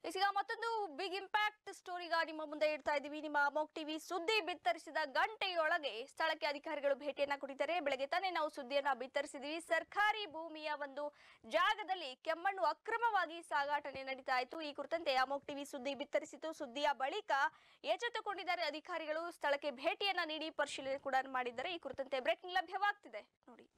ಈಗ ಮತ್ತೊಂದು big impact ಸ್ಟೋರಿಗ ನಿಮ್ಮ ಮುಂದೆ ಇಡ್ತಾ ಇದ್ದೀವಿ ನಿಮ್ಮ ಅಮೋಕ್ ಟಿವಿ ಸುದ್ದಿ ಬಿತ್ತರಿಸಿದ ಗಂಟೆಯೊಳಗೆ ಸ್ಥಳಕ್ಕೆ ಅಧಿಕಾರಿಗಳು ಭೇಟಿಯನ್ನ ಕೊಟ್ಟಿದ್ದಾರೆ ಬೆಳಗ್ಗೆ ತಾನೇ ನಾವು ಸುದ್ದಿಯನ್ನ ಬಿತ್ತರಿಸಿದ್ವಿ ಸರ್ಕಾರಿ ಭೂಮಿಯ ಒಂದು ಜಾಗದಲ್ಲಿ ಕೆಮ್ಮಣ್ಣು ಅಕ್ರಮವಾಗಿ ಸಾಗಾಟನೆ ನಡೀತಾ ಇತ್ತು ಈ ಕುರಿತಂತೆ ಅಮೋಕ್ ಟಿವಿ ಸುದ್ದಿ ಬಿತ್ತರಿಸಿತು ಸುದ್ದಿಯ ಬಳಿಕ ಎಚ್ಚೆತ್ತುಕೊಂಡಿದ್ದಾರೆ ಅಧಿಕಾರಿಗಳು ಸ್ಥಳಕ್ಕೆ ಭೇಟಿಯನ್ನ ನೀಡಿ ಪರಿಶೀಲನೆ ಕೂಡ ಮಾಡಿದ್ದಾರೆ ಈ ಕುರಿತಂತೆ ಬ್ರೇಕಿಂಗ್ ಲಭ್ಯವಾಗ್ತಿದೆ ನೋಡಿ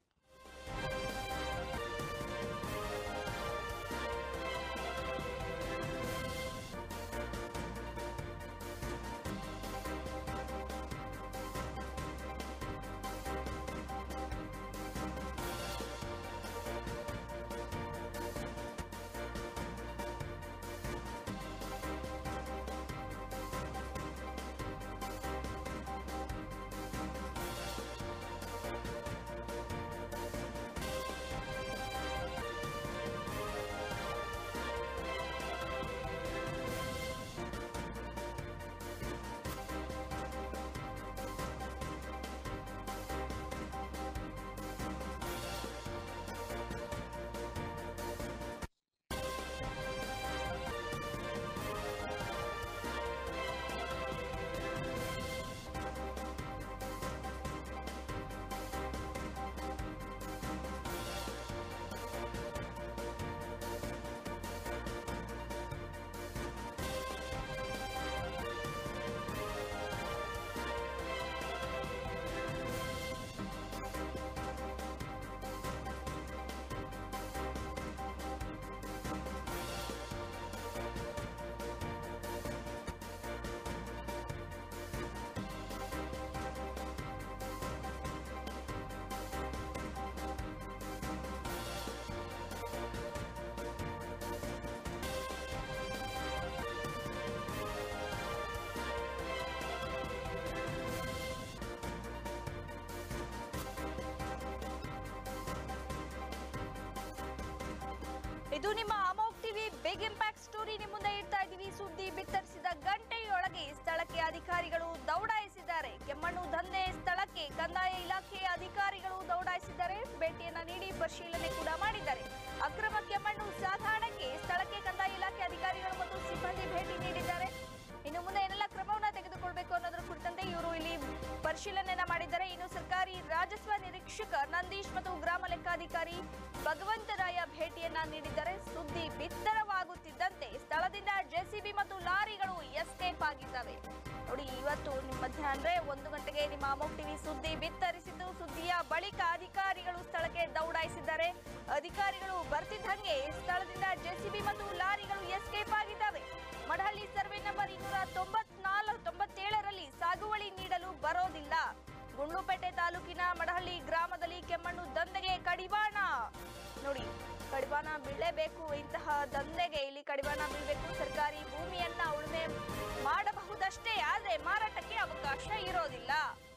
ಇದು ನಿಮ್ಮ ಅಮೋಕ್ ಟಿವಿ ಬಿಗ್ ಇಂಪ್ಯಾಕ್ಟ್ ಸ್ಟೋರಿ ನಿಮ್ಮ ಮುಂದೆ ಇಡ್ತಾ ಇದ್ದೀವಿ ಸುದ್ದಿ ಬಿತ್ತರಿಸಿದ ಗಂಟೆಯೊಳಗೆ ಸ್ಥಳಕ್ಕೆ ಅಧಿಕಾರಿಗಳು ದೌಡಾಯಿಸಿದ್ದಾರೆ ಕೆಮ್ಮಣ್ಣು ದಂಧೆ ಸ್ಥಳಕ್ಕೆ ಕಂದಾಯ ಇಲಾಖೆಯ ಅಧಿಕಾರಿಗಳು ದೌಡಾಯಿಸಿದ್ದಾರೆ ಭೇಟಿಯನ್ನ ನೀಡಿ ಪರಿಶೀಲನೆ ಕೂಡ ಮಾಡಿದ್ದಾರೆ ಅಕ್ರಮ ಕೆಮ್ಮಣ್ಣು ಸಾಗಾಣಕ್ಕೆ ಸ್ಥಳಕ್ಕೆ ಕಂದಾಯ ಇಲಾಖೆ ಅಧಿಕಾರಿಗಳು ಮತ್ತು ಸಿಬ್ಬಂದಿ ಭೇಟಿ ನೀಡಿದ್ದಾರೆ ಇನ್ನು ಮುಂದೆ ಏನೆಲ್ಲ ಕ್ರಮವನ್ನ ತೆಗೆದುಕೊಳ್ಬೇಕು ಅನ್ನೋದ್ರ ಕುರಿತಂತೆ ಇವರು ಇಲ್ಲಿ ಪರಿಶೀಲನೆಯನ್ನ ಮಾಡಿದ್ದಾರೆ ಇನ್ನು ಸರ್ಕಾರಿ ರಾಜಸ್ವ ನಿರೀಕ್ಷಕ ನಂದೀಶ್ ಮತ್ತು ಗ್ರಾಮ ಲೆಕ್ಕಾಧಿಕಾರಿ ಭಗವಂತರಾಯ ಭೇಟಿಯನ್ನ ನೀಡಿದ್ದಾರೆ ಸುದ್ದಿ ಬಿತ್ತರವಾಗುತ್ತಿದ್ದಂತೆ ಸ್ಥಳದಿಂದ ಜೆಸಿಬಿ ಮತ್ತು ಲಾರಿಗಳು ಎಸ್ಕೇಪ್ ಆಗಿದ್ದಾವೆ ನೋಡಿ ಇವತ್ತು ನಿಮ್ಮ ಮಧ್ಯಾಹ್ನ ಅಂದ್ರೆ ಒಂದು ಗಂಟೆಗೆ ನಿಮ್ಮ ಅಮೋಕ್ ಟಿವಿ ಸುದ್ದಿ ಬಿತ್ತರಿಸಿದ್ದು ಸುದ್ದಿಯ ಬಳಿಕ ಅಧಿಕಾರಿಗಳು ಸ್ಥಳಕ್ಕೆ ದೌಡಾಯಿಸಿದ್ದಾರೆ ಅಧಿಕಾರಿಗಳು ಬರ್ತಿದ್ದಂಗೆ ಸ್ಥಳದಿಂದ ಜೆಸಿಬಿ ಮತ್ತು ಲಾರಿಗಳು ಎಸ್ಕೇಪ್ ಆಗಿದ್ದಾವೆ ಮಡಹಳ್ಳಿ ಸರ್ವೆ ನಂಬರ್ ಇನ್ನೂರ ತೊಂಬತ್ನಾಲ್ಕು ತೊಂಬತ್ತೇಳರಲ್ಲಿ ಸಾಗುವಳಿ ನೀಡಲು ಬರೋದಿಲ್ಲ ಗುಂಡ್ಲುಪೇಟೆ ತಾಲೂಕಿನ ಮಡಹಳ್ಳಿ ಗ್ರಾಮದಲ್ಲಿ ಕೆಮ್ಮಣ್ಣು ದಂಧೆಗೆ ಕಡಿವಾಣ ನೋಡಿ ಕಡಿವಾಣ ಬೀಳಲೇಬೇಕು ಇಂತಹ ದಂಧೆಗೆ ಇಲ್ಲಿ ಕಡಿವಾಣ ಬೀಳಬೇಕು ಸರ್ಕಾರಿ ಭೂಮಿಯನ್ನ ಉಳುಮೆ ಮಾಡಬಹುದಷ್ಟೇ ಆದ್ರೆ ಮಾರಾಟಕ್ಕೆ ಅವಕಾಶ ಇರೋದಿಲ್ಲ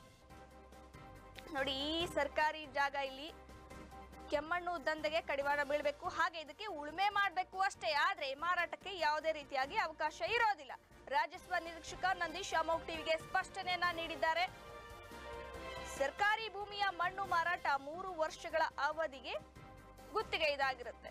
ನೋಡಿ ಈ ಸರ್ಕಾರಿ ಜಾಗ ಇಲ್ಲಿ ಕೆಮ್ಮಣ್ಣು ದಂಧೆಗೆ ಕಡಿವಾಣ ಬೀಳಬೇಕು ಹಾಗೆ ಇದಕ್ಕೆ ಉಳುಮೆ ಮಾಡಬೇಕು ಅಷ್ಟೇ ಆದ್ರೆ ಮಾರಾಟಕ್ಕೆ ಯಾವುದೇ ರೀತಿಯಾಗಿ ಅವಕಾಶ ಇರೋದಿಲ್ಲ ರಾಜಸ್ವ ನಿರೀಕ್ಷಕ ನಂದೀಶ್ ಅಮೋಕ್ ಟಿವಿಗೆ ಸ್ಪಷ್ಟನೆಯನ್ನ ನೀಡಿದ್ದಾರೆ ಸರ್ಕಾರಿ ಭೂಮಿಯ ಮಣ್ಣು ಮಾರಾಟ ಮೂರು ವರ್ಷಗಳ ಅವಧಿಗೆ ಗುತ್ತಿಗೆ ಇದಾಗಿರುತ್ತೆ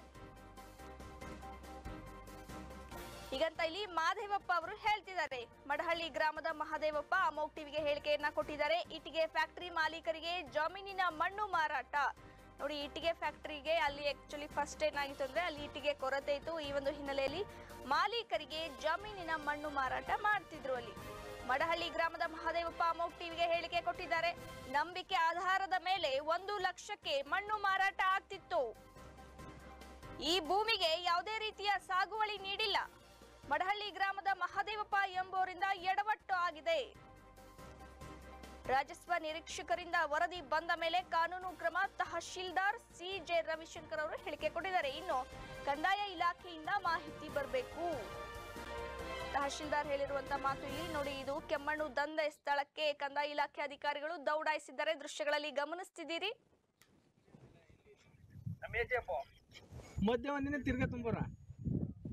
ಹೀಗಂತ ಇಲ್ಲಿ ಮಹಾದೇವಪ್ಪ ಅವರು ಹೇಳ್ತಿದ್ದಾರೆ ಮಡಹಳ್ಳಿ ಗ್ರಾಮದ ಮಹಾದೇವಪ್ಪ ಅಮೋಕ್ ಟಿವಿಗೆ ಹೇಳಿಕೆಯನ್ನ ಕೊಟ್ಟಿದ್ದಾರೆ ಇಟ್ಟಿಗೆ ಫ್ಯಾಕ್ಟರಿ ಮಾಲೀಕರಿಗೆ ಜಮೀನಿನ ಮಣ್ಣು ಮಾರಾಟ ನೋಡಿ ಇಟ್ಟಿಗೆ ಫ್ಯಾಕ್ಟರಿಗೆ ಅಲ್ಲಿ ಆಕ್ಚುಲಿ ಫಸ್ಟ್ ಏನಾಗಿತ್ತು ಅಂದ್ರೆ ಅಲ್ಲಿ ಇಟ್ಟಿಗೆ ಕೊರತೆ ಇತ್ತು ಈ ಒಂದು ಹಿನ್ನೆಲೆಯಲ್ಲಿ ಮಾಲೀಕರಿಗೆ ಜಮೀನಿನ ಮಣ್ಣು ಮಾರಾಟ ಮಾಡ್ತಿದ್ರು ಅಲ್ಲಿ ಮಡಹಳ್ಳಿ ಗ್ರಾಮದ ಮಹಾದೇವಪ್ಪ ಅಮೋಕ್ ಟಿವಿಗೆ ಹೇಳಿಕೆ ಕೊಟ್ಟಿದ್ದಾರೆ ನಂಬಿಕೆ ಆಧಾರದ ಮೇಲೆ ಒಂದು ಲಕ್ಷಕ್ಕೆ ಮಣ್ಣು ಮಾರಾಟ ಆಗ್ತಿತ್ತು ಈ ಭೂಮಿಗೆ ಯಾವುದೇ ರೀತಿಯ ಸಾಗುವಳಿ ನೀಡಿಲ್ಲ ಮಡಹಳ್ಳಿ ಗ್ರಾಮದ ಮಹಾದೇವಪ್ಪ ಎಂಬುವರಿಂದ ಎಡವಟ್ಟು ಆಗಿದೆ ರಾಜಸ್ವ ನಿರೀಕ್ಷಕರಿಂದ ವರದಿ ಬಂದ ಮೇಲೆ ಕಾನೂನು ಕ್ರಮ ತಹಶೀಲ್ದಾರ್ ಸಿ ಜೆ ರವಿಶಂಕರ್ ಅವರು ಹೇಳಿಕೆ ಕೊಟ್ಟಿದ್ದಾರೆ ಇನ್ನು ಕಂದಾಯ ಇಲಾಖೆಯಿಂದ ಮಾಹಿತಿ ಬರಬೇಕು ತಹಶೀಲ್ದಾರ್ ಹೇಳಿರುವಂತ ಮಾತು ಇಲ್ಲಿ ನೋಡಿ ಇದು ಕೆಮ್ಮಣ್ಣು ದಂಧೆ ಸ್ಥಳಕ್ಕೆ ಕಂದಾಯ ಇಲಾಖೆ ಅಧಿಕಾರಿಗಳು ದೌಡಾಯಿಸಿದ್ದಾರೆ ದೃಶ್ಯಗಳಲ್ಲಿ ಗಮನಿಸ್ತಿದ್ದೀರಿ ನಮ್ಮ ಏಜೆಪ್ಪ ಮಧ್ಯ ಒಂದಿನ ತಿರ್ಗ ತುಂಬೋರ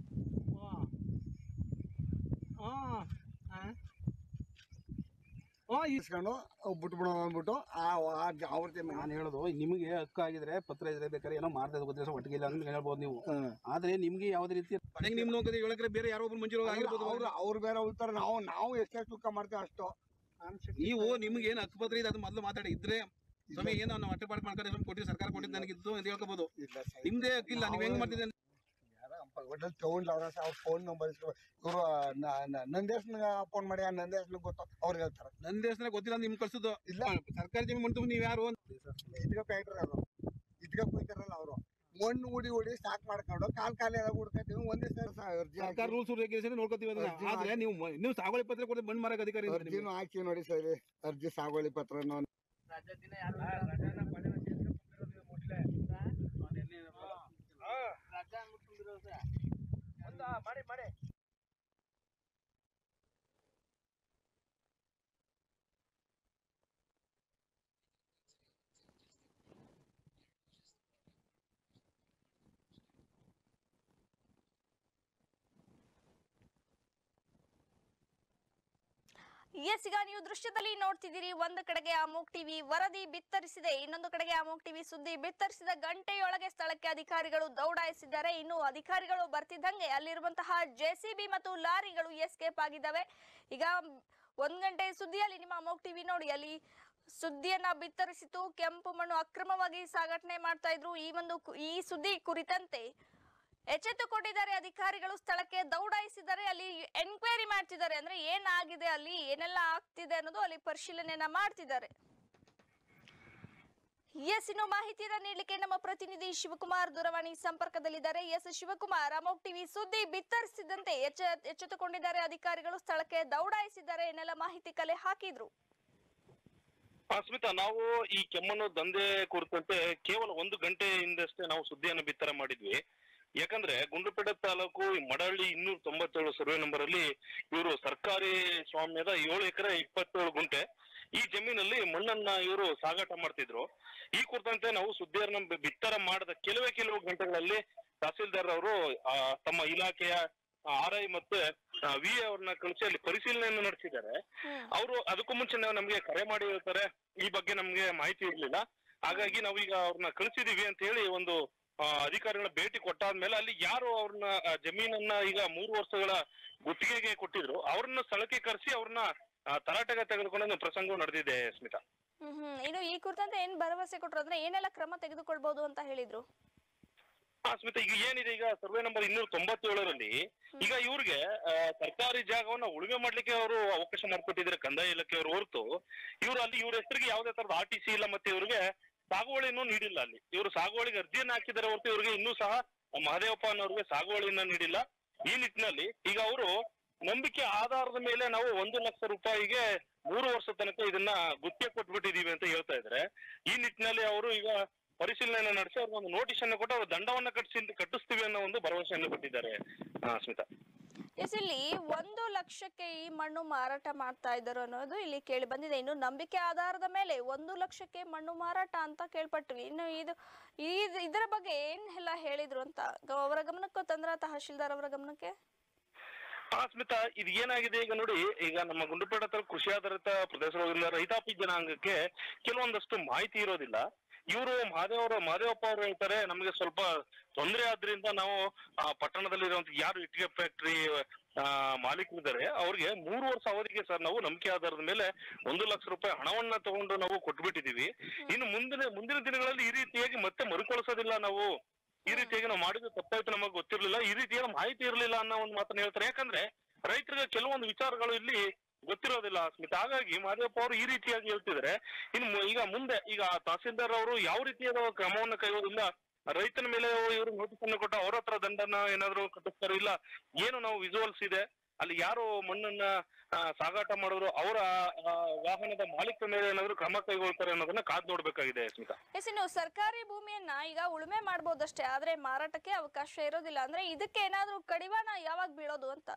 ಹಾಂ ಹಾಂ ಹಾಂ ಹ್ಞೂ ಇಸ್ಕೊಂಡು ಬಿಟ್ಬಿಡೋ ಅಂದ್ಬಿಟ್ಟು ಆ ಆ- ಅವ್ರ ಜಮೀನು ನಾನು ಹೇಳೋದು ನಿಮಗೆ ಹಕ್ಕಾಗಿದ್ರೆ ಪತ್ರ ಇದ್ರೆ ಬೇಕಾದ್ರೆ ಏನೋ ಮಾಡ್ದೆ ಗೊತ್ತಿಲ್ಲ ಒಟ್ಟಿಗೆ ಇಲ್ಲ ಅಂತ ಹೇಳ್ಬೋದು ನೀವು ಆದ್ರೆ ನಿಮ್ಗೆ ಯಾವ್ದೇ ರೀತಿ ಹೆಂಗ್ ನಿಮ್ ನೋಡ್ಕೊತೀವಿ ಹೇಳಕ್ರೆ ಬೇರೆ ಯಾರೋ ಒಬ್ರು ಮಂಜೂರು ಆಗಿರ್ಬೋದು ಅವ್ರು ಅವ್ರು ಬೇರೆ ಉಳ್ತಾರೆ ನಾವು ನಾವು ಎಷ್ಟೇ ತೂಕ ಮಾಡ್ತೇವೆ ಅಷ್ಟು ನೀವು ನಿಮ್ಗೆ ಏನ್ ಹಕ್ಕುಪತ್ರ ಇದೆ ಅದು ಮೊದಲು ಮಾತಾಡಿ ಇದ್ರೆ ಸ್ವಾಮಿ ಏನೋ ನಾವು ಅಟ್ಟೆ ಪಾಟ್ ಮಾಡ್ಕೊಂಡು ಸ್ವಲ್ಪ ಕೊಟ್ಟಿದ್ದು ಸರ್ಕಾರ ಕೊಟ್ಟಿದ್ದು ನನಗಿತ್ತು ಅಂತ ಹೇಳ್ಕೋಬಹುದು ಇಲ್ಲ ಸರ್. ನಿಮ್ದೇ ಹಕ್ಕಿಲ್ಲ ನೀವ್ ಹೆಂಗ್ ಮಾಡ್ತಿದ್ದೆ ಯಾರೋ ಅಂಪ- ಒಟ್ಟಲ್ಲಿ ತಗೊಂಡ್ಲ ಅವ್ರ ಅವ್ರ ಫೋನ್ ನಂಬರ್ ಇವರು ನಂದೇಶ್ನ ಫೋನ್ ಮಾಡಿ ಆ ನಂದೇಶ್ನ ಗೊತ್ತು ಅವ್ರು ಹೇಳ್ತಾರೆ ನನ್ನ ದೇಶನ ಗೊತ್ತಿಲ್ಲ ನಿಮ್ ಕಳ್ಸುದು ಇಲ್ಲ ಸರ್ಕಾರಿ ಜಮೀನು ಮಾಡ್ತು ನೀವ್ ಯಾರು ಅಂತ ಇದ್ಗ ಫ್ಯಾಕ್ಟ್ರಿ ಅವರು ಇದ್ಗ ಕುಯ್ತಾರಲ್ಲ ಅವರು ಮಣ್ಣು ಉಡಿ ಉಡಿ ಸ್ಟಾಕ್ ಮಾಡ್ಕೊಂಡು ಕಾಲ್ ಕಾಲ ಎಲ್ಲ ಹುಡ್ಕತ್ತೀವಿ ಒಂದೇ ಸರ್ ಅರ್ಜಿ ಸರ್ಕಾರ ರೂಲ್ಸ್ ರೆಗ್ಯುಲೇಷನ್ ನೋಡ್ಕೋತೀವಿ ಅದನ್ನ ಅರ್ಜಿ ಆದ್ರೆ ನೀವು ಮ- ನೀವು ಸಾಗುವಳಿ ಪತ್ರ ಕೊಟ್ಟು ಬಂದ್ ಮಾರಕ್ ಅಧಿಕಾರಿ ಇಲ್ಲ ನಿಮ್ಗೆ. ಅರ್ಜಿನೂ ಹಾಕಿ ನೋಡಿ ಸರ್ ಅರ್ಜಿ ಸಾಗುವಳಿ ಪತ್ರ ಎಸ್ ಈಗ ನೀವು ದೃಶ್ಯದಲ್ಲಿ ನೋಡ್ತಿದ್ದೀರಿ ಒಂದು ಕಡೆಗೆ ಅಮೋಕ್ ಟಿವಿ ವರದಿ ಬಿತ್ತರಿಸಿದೆ ಇನ್ನೊಂದು ಕಡೆಗೆ ಅಮೋಕ್ ಟಿವಿ ಸುದ್ದಿ ಬಿತ್ತರಿಸಿದ ಗಂಟೆಯೊಳಗೆ ಸ್ಥಳಕ್ಕೆ ಅಧಿಕಾರಿಗಳು ದೌಡಾಯಿಸಿದ್ದಾರೆ ಇನ್ನು ಅಧಿಕಾರಿಗಳು ಬರ್ತಿದ್ದಂಗೆ ಅಲ್ಲಿರುವಂತಹ ಜೆಸಿಬಿ ಮತ್ತು ಲಾರಿಗಳು ಎಸ್ಕೇಪ್ ಆಗಿದ್ದಾವೆ ಈಗ ಒಂದ್ ಗಂಟೆ ಸುದ್ದಿಯಲ್ಲಿ ನಿಮ್ಮ ಅಮೋಕ್ ಟಿವಿ ನೋಡಿ ಅಲ್ಲಿ ಸುದ್ದಿಯನ್ನ ಬಿತ್ತರಿಸಿತು ಕೆಂಪು ಮಣ್ಣು ಅಕ್ರಮವಾಗಿ ಸಾಗಣೆ ಮಾಡ್ತಾ ಇದ್ರು ಈ ಒಂದು ಕು- ಈ ಸುದ್ದಿ ಕುರಿತಂತೆ ಎಚ್ಚೆತ್ತುಕೊಂಡಿದ್ದಾರೆ ಅಧಿಕಾರಿಗಳು ಸ್ಥಳಕ್ಕೆ ದೌಡಾಯಿಸಿದ್ದಾರೆ ಅಲ್ಲಿ ಎನ್ಕ್ವೈರಿ ಮಾಡ್ತಿದ್ದಾರೆ ಅಂದ್ರೆ ಏನಾಗಿದೆ ಅಲ್ಲಿ ಏನೆಲ್ಲ ಆಗ್ತಿದೆ ಅನ್ನೋದು ಅಲ್ಲಿ ಪರಿಶೀಲನೆಯನ್ನ ಮಾಡ್ತಿದ್ದಾರೆ ಎಸ್ ಇನ್ನು ಮಾಹಿತಿಯನ್ನ ನೀಡಲಿಕ್ಕೆ ನಮ್ಮ ಪ್ರತಿನಿಧಿ ಶಿವಕುಮಾರ್ ದೂರವಾಣಿ ಸಂಪರ್ಕದಲ್ಲಿದ್ದಾರೆ ಎಸ್ ಶಿವಕುಮಾರ್ ಅಮೋಕ್ ಟಿವಿ ಸುದ್ದಿ ಬಿತ್ತರಿಸಿದಂತೆ ಎಚ್ಚ ಎಚ್ಚೆತ್ತುಕೊಂಡಿದ್ದಾರೆ ಅಧಿಕಾರಿಗಳು ಸ್ಥಳಕ್ಕೆ ದೌಡಾಯಿಸಿದ್ದಾರೆ ಏನೆಲ್ಲ ಮಾಹಿತಿ ಕಲೆ ಹಾಕಿದ್ರು ಆ, ಸ್ಮಿತಾ ನಾವು ಈ ಕೆಮ್ಮಣ್ಣು ದಂಧೆ ಕುರಿತಂತೆ ಕೇವಲ ಒಂದು ಗಂಟೆ ಹಿಂದಷ್ಟೇ ನಾವು ಸುದ್ದಿಯನ್ನು ಬಿತ್ತರ ಮಾಡಿದ್ವಿ ಯಾಕಂದ್ರೆ ಗುಂಡ್ಲುಪೇಟೆ ತಾಲೂಕು ಈ ಮಡಹಳ್ಳಿ ಇನ್ನೂರ ತೊಂಬತ್ತೇಳು ಸರ್ವೆ ನಂಬರ್ ಅಲ್ಲಿ ಇವರು ಸರ್ಕಾರಿ ಸ್ವಾಮ್ಯದ ಏಳು ಎಕರೆ ಇಪ್ಪತ್ತೇಳು ಗುಂಟೆ ಈ ಜಮೀನಲ್ಲಿ ಮಣ್ಣನ್ನ ಇವರು ಸಾಗಾಟ ಮಾಡ್ತಿದ್ರು ಈ ಕುರಿತಂತೆ ನಾವು ಸುದ್ದಿಯನ್ನ ಬಿ- ಬಿತ್ತರ ಮಾಡಿದ ಕೆಲವೇ ಕೆಲವು ಗಂಟೆಗಳಲ್ಲಿ ತಹಸೀಲ್ದಾರ್ ಅವರು ಆ, ತಮ್ಮ ಇಲಾಖೆಯ ಆರ್ ಐ ಮತ್ತೆ ವಿ ಅವ್ರನ್ನ ಕಳಿಸಿ ಅಲ್ಲಿ ಪರಿಶೀಲನೆಯನ್ನು ನಡೆಸಿದ್ದಾರೆ ಅವರು ಅದಕ್ಕೂ ಮುಂಚೆ ನಮ್ಗೆ ಕರೆ ಮಾಡಿ ಹೇಳ್ತಾರೆ ಈ ಬಗ್ಗೆ ನಮ್ಗೆ ಮಾಹಿತಿ ಇರ್ಲಿಲ್ಲ ಹಾಗಾಗಿ ನಾವೀಗ ಅವ್ರನ್ನ ಕಳಿಸಿದೀವಿ ಅಂತ ಹೇಳಿ ಒಂದು ಆ, ಅಧಿಕಾರಿಗಳ ಭೇಟಿ ಕೊಟ್ಟಾದ್ಮೇಲೆ ಅಲ್ಲಿ ಯಾರು ಅವ್ರನ್ನ ಆ, ಜಮೀನನ್ನ ಈಗ ಮೂರು ವರ್ಷಗಳ ಗುತ್ತಿಗೆಗೆ ಕೊಟ್ಟಿದ್ರು ಅವ್ರನ್ನ ಸ್ಥಳಕ್ಕೆ ಕರೆಸಿ ಅವ್ರನ್ನ ಆ, ತರಾಟೆಗೆ ತೆಗೆದುಕೊಂಡ ಪ್ರಸಂಗ ನಡೆದಿದೆ ಸ್ಮಿತಾ ಹ್ಮ್ ಹ್ಮ್ ಇನ್ನು ಈ ಕುರಿತಂತೆ ಏನ್ ಭರವಸೆ ಕೊಟ್ರು ಅಂದ್ರೆ ಏನೆಲ್ಲ ಕ್ರಮ ತೆಗೆದುಕೊಳ್ಬಹುದು ಅಂತ ಹೇಳಿದ್ರು ಹಾ ಸ್ಮಿತಾ ಈಗ ಏನಿದೆ ಈಗ ಸರ್ವೆ ನಂಬರ್ ಇನ್ನೂರ ತೊಂಬತ್ತೇಳರಲ್ಲಿ ಈಗ ಇವ್ರಿಗೆ ಆ, ಸರ್ಕಾರಿ ಜಾಗವನ್ನ ಉಳುಮೆ ಮಾಡ್ಲಿಕ್ಕೆ ಅವರು ಅವಕಾಶ ಮಾಡಿಕೊಟ್ಟಿದ್ದಾರೆ ಕಂದಾಯ ಇಲಾಖೆಯವರು ಹೊರತು ಇವರು ಅಲ್ಲಿ ಇವ್ರ ಹೆಸರಿಗೆ ಯಾವುದೇ ತರದ ಆರ್ ಟಿ ಸಿ ಇಲ್ಲ ಮತ್ತೆ ಇವ್ರಿಗೆ ಸಾಗುವಳಿನೂ ನೀಡಿಲ್ಲ ಅಲ್ಲಿ ಇವರು ಸಾಗುವಳಿಗೆ ಅರ್ಜಿಯನ್ನ ಹಾಕಿದ್ದಾರೆ ಹೊರತು ಇವ್ರಿಗೆ ಇನ್ನೂ ಸಹ ಮಹದೇವಪ್ಪ ಅನ್ನೋರ್ಗೆ ಸಾಗುವಳಿಯನ್ನ ನೀಡಿಲ್ಲ ಈ ನಿಟ್ಟಿನಲ್ಲಿ ಈಗ ಅವರು ನಂಬಿಕೆ ಆಧಾರದ ಮೇಲೆ ನಾವು ಒಂದು ಲಕ್ಷ ರೂಪಾಯಿಗೆ ಮೂರು ವರ್ಷ ತನಕ ಇದನ್ನ ಗುತ್ತಿಗೆ ಕೊಟ್ಬಿಟ್ಟಿದೀವಿ ಅಂತ ಹೇಳ್ತಾ ಇದ್ದಾರೆ ಈ ನಿಟ್ಟಿನಲ್ಲಿ ಅವರು ಈಗ ಪರಿಶೀಲನೆ ನಡೆಸಿ ಅವ್ರಿಗೆ ಒಂದು ನೋಟಿಸ್ ಅನ್ನು ಕೊಟ್ಟು ಅವ್ರ ದಂಡವನ್ನ ಕಟ್ಟಿಸಿ ಕಟ್ಟಿಸ್ತೀವಿ ಅನ್ನೋ ಒಂದು ಭರವಸೆಯನ್ನು ಕೊಟ್ಟಿದ್ದಾರೆ ಆ, ಸ್ಮಿತಾ ಎಸ್ ಇಲ್ಲಿ ಒಂದು ಲಕ್ಷಕ್ಕೆ ಈ ಮಣ್ಣು ಮಾರಾಟ ಮಾಡ್ತಾ ಇದ್ದಾರೆ ಅನ್ನೋದು ಇಲ್ಲಿ ಕೇಳಿ ಬಂದಿದೆ ಇನ್ನು ನಂಬಿಕೆ ಆಧಾರದ ಮೇಲೆ ಒಂದು ಲಕ್ಷಕ್ಕೆ ಮಣ್ಣು ಮಾರಾಟ ಅಂತ ಕೇಳ್ಪಟ್ವಿ ಇನ್ನು ಇದು ಈ ಇದರ ಬಗ್ಗೆ ಏನ್ ಎಲ್ಲ ಹೇಳಿದ್ರು ಅಂತ ಗ- ಅವರ ಗಮನಕ್ಕೂ ತಂದ್ರ ತಹಶೀಲ್ದಾರ್ ಅವರ ಗಮನಕ್ಕೆ ಆ ಸ್ಮಿತಾ ಇದು ಏನಾಗಿದೆ ಈಗ ನೋಡಿ ಈಗ ನಮ್ಮ ಗುಂಡ್ಲುಪೇಟೆ ತಾಲೂಕು ಕೃಷಿ ಆಧಾರಿತ ಪ್ರದೇಶಗಳಿಂದ ರೈತಾಪಿ ಜನಾಂಗಕ್ಕೆ ಕೆಲವೊಂದಷ್ಟು ಮಾಹಿತಿ ಇರೋದಿಲ್ಲ ಇವರು ಮಹಾದೇವರ ಮಹಾದೇವಪ್ಪ ಅವರು ಹೇಳ್ತಾರೆ ನಮಗೆ ಸ್ವಲ್ಪ ತೊಂದರೆ ಆದ್ರಿಂದ ನಾವು ಆ ಪಟ್ಟಣದಲ್ಲಿರುವಂತ ಯಾರು ಇಟ್ಟಿಗೆ ಫ್ಯಾಕ್ಟರಿ ಮಾಲೀಕರಿದ್ದಾರೆ ಅವ್ರಿಗೆ ಮೂರು ವರ್ಷ ಅವಧಿಗೆ ಸರ್ ನಾವು ನಂಬಿಕೆ ಆಧಾರದ ಮೇಲೆ ಒಂದು ಲಕ್ಷ ರೂಪಾಯಿ ಹಣವನ್ನ ತಗೊಂಡು ನಾವು ಕೊಟ್ಬಿಟ್ಟಿದೀವಿ ಇನ್ನು ಮುಂದಿನ ಮುಂದಿನ ದಿನಗಳಲ್ಲಿ ಈ ರೀತಿಯಾಗಿ ಮತ್ತೆ ಮರುಕಳಿಸೋದಿಲ್ಲ ನಾವು ಈ ರೀತಿಯಾಗಿ ನಾವು ಮಾಡಿದ್ರೆ ತಪ್ಪಾಯ್ತು ನಮಗೆ ಗೊತ್ತಿರ್ಲಿಲ್ಲ ಈ ರೀತಿಯಾದ ಮಾಹಿತಿ ಇರಲಿಲ್ಲ ಅನ್ನೋ ಒಂದು ಮಾತನ್ನ ಹೇಳ್ತಾರೆ ಯಾಕಂದ್ರೆ ರೈತರಿಗೆ ಕೆಲವೊಂದು ವಿಚಾರಗಳು ಇಲ್ಲಿ ಗೊತ್ತಿರೋದಿಲ್ಲ ಸ್ಮಿತ್ ಹಾಗಾಗಿ ಮಾದೇವಪ್ಪ ಅವರು ಈ ರೀತಿಯಾಗಿ ಹೇಳ್ತಿದ್ದಾರೆ ಇನ್ನು ಮು- ಈಗ ಮುಂದೆ ಈಗ ತಹಸೀಲ್ದಾರ್ ಅವರು ಯಾವ ರೀತಿಯಾದ ಕ್ರಮವನ್ನು ಕೈಗೊಳ್ಳಿಲ್ಲ ರೈತನ ಮೇಲೆ ಇವರು ನೋಟಿಸ್ ಅನ್ನು ಕೊಟ್ಟು ಅವ್ರ ಹತ್ರ ದಂಡನ ಏನಾದ್ರು ಕಟ್ಟಿಸ್ತಾರೋ ಇಲ್ಲ ಏನು ನಾವು ವಿಜುವಲ್ಸ್ ಇದೆ ಅಲ್ಲಿ ಯಾರು ಮಣ್ಣನ್ನ ಆ, ಸಾಗಾಟ ಮಾಡಿದ್ರು ಅವರ ಆ, ವಾಹನದ ಮಾಲೀಕರ ಮೇಲೆ ಏನಾದ್ರು ಕ್ರಮ ಕೈಗೊಳ್ತಾರೆ ಅನ್ನೋದನ್ನ ಕಾದ್ ನೋಡ್ಬೇಕಾಗಿದೆ ಸ್ಮಿತಾ ಎಸ್ ಇನ್ನು ಸರ್ಕಾರಿ ಭೂಮಿಯನ್ನ ಈಗ ಉಳುಮೆ ಮಾಡ್ಬೋದಷ್ಟೇ ಆದ್ರೆ ಮಾರಾಟಕ್ಕೆ ಅವಕಾಶ ಇರೋದಿಲ್ಲ ಅಂದ್ರೆ ಇದಕ್ಕೆ ಏನಾದ್ರೂ ಕಡಿವಾಣ ಯಾವಾಗ ಬೀಳೋದು ಅಂತ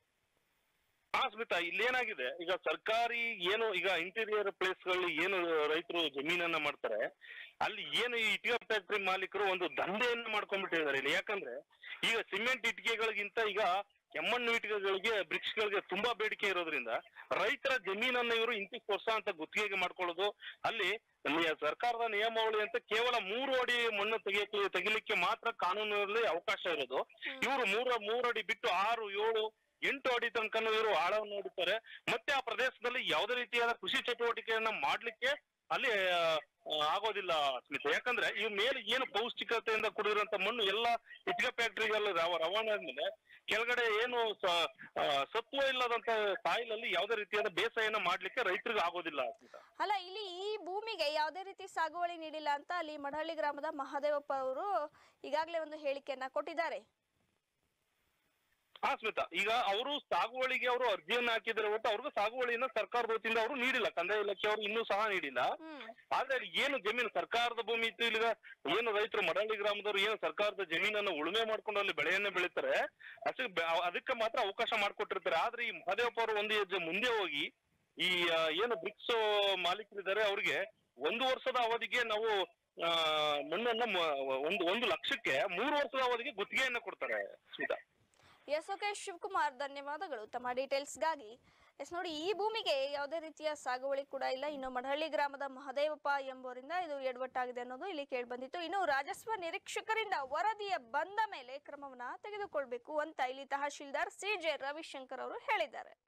ಹಾ ಸ್ಮಿತಾ ಇಲ್ಲೇನಾಗಿದೆ ಈಗ ಸರ್ಕಾರಿ ಏನು ಈಗ ಇಂಟೀರಿಯರ್ ಪ್ಲೇಸ್ ಗಳಲ್ಲಿ ಏನು ರೈತರು ಜಮೀನನ್ನ ಮಾಡ್ತಾರೆ ಅಲ್ಲಿ ಏನು ಈ ಇಟ್ಟಿಗೆ ಫ್ಯಾಕ್ಟರಿ ಮಾಲೀಕರು ಒಂದು ದಂಧೆಯನ್ನ ಮಾಡ್ಕೊಂಡ್ಬಿಟ್ಟಿದ್ದಾರೆ ಇಲ್ಲಿ ಯಾಕಂದ್ರೆ ಈಗ ಸಿಮೆಂಟ್ ಇಟ್ಟಿಗೆಗಳಿಗಿಂತ ಈಗ ಕೆಮ್ಮಣ್ಣು ಇಟ್ಕೆಗಳಿಗೆ ಬ್ರಿಕ್ಸ್ಗಳಿಗೆ ತುಂಬಾ ಬೇಡಿಕೆ ಇರೋದ್ರಿಂದ ರೈತರ ಜಮೀನನ್ನ ಇವರು ಇಂತಿಷ್ಟು ವರ್ಷ ಅಂತ ಗುತ್ತಿಗೆಗೆ ಮಾಡ್ಕೊಳ್ಳೋದು ಅಲ್ಲಿ ನಿ- ಸರ್ಕಾರದ ನಿಯಮಾವಳಿ ಅಂತ ಕೇವಲ ಮೂರು ಅಡಿ ಮಣ್ಣು ತೆಗಿಯಕ್ಕೆ ತೆಗಿಲಿಕ್ಕೆ ಮಾತ್ರ ಕಾನೂನಲ್ಲಿ ಅವಕಾಶ ಇರೋದು ಇವರು ಮೂರ ಮೂರು ಅಡಿ ಬಿಟ್ಟು ಆರು ಏಳು ಎಂಟು ಅಡಿ ತನಕನೂ ಇವರು ಆಳವನ್ನು ನೋಡುತ್ತಾರೆ ಮತ್ತೆ ಆ ಪ್ರದೇಶದಲ್ಲಿ ಯಾವುದೇ ರೀತಿಯಾದ ಕೃಷಿ ಚಟುವಟಿಕೆಯನ್ನ ಮಾಡ್ಲಿಕ್ಕೆ ಅಲ್ಲಿ ಆ, ಆಗೋದಿಲ್ಲ ಸ್ಮಿತಾ ಯಾಕಂದ್ರೆ ಇವ್ ಮೇಲೆ ಏನು ಪೌಷ್ಟಿಕತೆಯಿಂದ ಕೂಡಿರುವಂತ ಮಣ್ಣು ಎಲ್ಲ ಇಟ್ಕೆ ಫ್ಯಾಕ್ಟರಿಗೆಲ್ಲ ರವಾನೆ ಆದ್ಮೇಲೆ ಕೆಳಗಡೆ ಏನು ಸ- ಆ, ಸತ್ವ ಇಲ್ಲದಂತ ಸಾಯಿಲ್ ಅಲ್ಲಿ ಯಾವುದೇ ರೀತಿಯಾದ ಬೇಸಾಯನ ಮಾಡ್ಲಿಕ್ಕೆ ರೈತರಿಗೆ ಆಗೋದಿಲ್ಲ ಸ್ಮಿತಾ ಅಲ್ಲ ಇಲ್ಲಿ ಈ ಭೂಮಿಗೆ ಯಾವುದೇ ರೀತಿ ಸಾಗುವಳಿ ನೀಡಿಲ್ಲ ಅಂತ ಅಲ್ಲಿ ಮಡಹಳ್ಳಿ ಗ್ರಾಮದ ಮಹಾದೇವಪ್ಪ ಅವರು ಈಗಾಗಲೇ ಒಂದು ಹೇಳಿಕೆಯನ್ನ ಕೊಟ್ಟಿದ್ದಾರೆ ಹಾ ಸ್ಮಿತಾ ಈಗ ಅವರು ಸಾಗುವಳಿಗೆ ಅವರು ಅರ್ಜಿಯನ್ನ ಹಾಕಿದ್ರೆ ಹೊರತು ಅವ್ರಿಗೂ ಸಾಗುವಳಿಯನ್ನ ಸರ್ಕಾರದ ವತಿಯಿಂದ ಅವರು ನೀಡಿಲ್ಲ ಕಂದಾಯ ಇಲಾಖೆ ಅವರು ಇನ್ನೂ ಸಹ ನೀಡಿಲ್ಲ ಹ್ಮ್ ಆದ್ರೆ ಅಲ್ಲಿ ಏನು ಜಮೀನು ಸರ್ಕಾರದ ಭೂಮಿ ಇತ್ತು ಈಗ ಏನು ರೈತರು ಮಡಳ್ಳಿ ಗ್ರಾಮದವರು ಏನು ಸರ್ಕಾರದ ಜಮೀನನ್ನ ಉಳುಮೆ ಮಾಡ್ಕೊಂಡು ಅಲ್ಲಿ ಬೆಳೆಯನ್ನ ಬೆಳೀತಾರೆ ಅದಕ್ಕೆ ಬೆ- ಅದಕ್ಕೆ ಮಾತ್ರ ಅವಕಾಶ ಮಾಡಿಕೊಟ್ಟಿರ್ತಾರೆ ಆದ್ರೆ ಈ ಮಹದೇವಪ್ಪ ಅವರು ಒಂದು ಹೆಜ್ಜೆ ಮುಂದೆ ಹೋಗಿ ಈ ಆ, ಏನು ಬ್ರಿಕ್ಸ್ ಮಾಲೀಕರಿದ್ದಾರೆ ಅವ್ರಿಗೆ ಒಂದು ವರ್ಷದ ಅವಧಿಗೆ ನಾವು ಆ, ಮಣ್ಣನ್ನ ಮ- ಒಂದು ಒಂದು ಲಕ್ಷಕ್ಕೆ ಮೂರು ವರ್ಷದ ಅವಧಿಗೆ ಗುತ್ತಿಗೆಯನ್ನ ಕೊಡ್ತಾರೆ ಸ್ಮಿತಾ ಎಸ್ ಓಕೆ ಶಿವಕುಮಾರ್ ಧನ್ಯವಾದಗಳು ತಮ್ಮ ಡೀಟೇಲ್ಸ್ಗಾಗಿ ಎಸ್ ನೋಡಿ ಈ ಭೂಮಿಗೆ ಯಾವುದೇ ರೀತಿಯ ಸಾಗುವಳಿ ಕೂಡ ಇಲ್ಲ ಇನ್ನು ಮಡಹಳ್ಳಿ ಗ್ರಾಮದ ಮಹದೇವಪ್ಪ ಎಂಬುವರಿಂದ ಇದು ಎಡವಟ್ಟಾಗಿದೆ ಅನ್ನೋದು ಇಲ್ಲಿ ಕೇಳಿಬಂದಿತ್ತು ಇನ್ನು ರಾಜಸ್ವ ನಿರೀಕ್ಷಕರಿಂದ ವರದಿಯ ಬಂದ ಮೇಲೆ ಕ್ರಮವನ್ನ ತೆಗೆದುಕೊಳ್ಬೇಕು ಅಂತ ಇಲ್ಲಿ ತಹಶೀಲ್ದಾರ್ ಸಿ ಜೆ ರವಿಶಂಕರ್ ಅವರು ಹೇಳಿದ್ದಾರೆ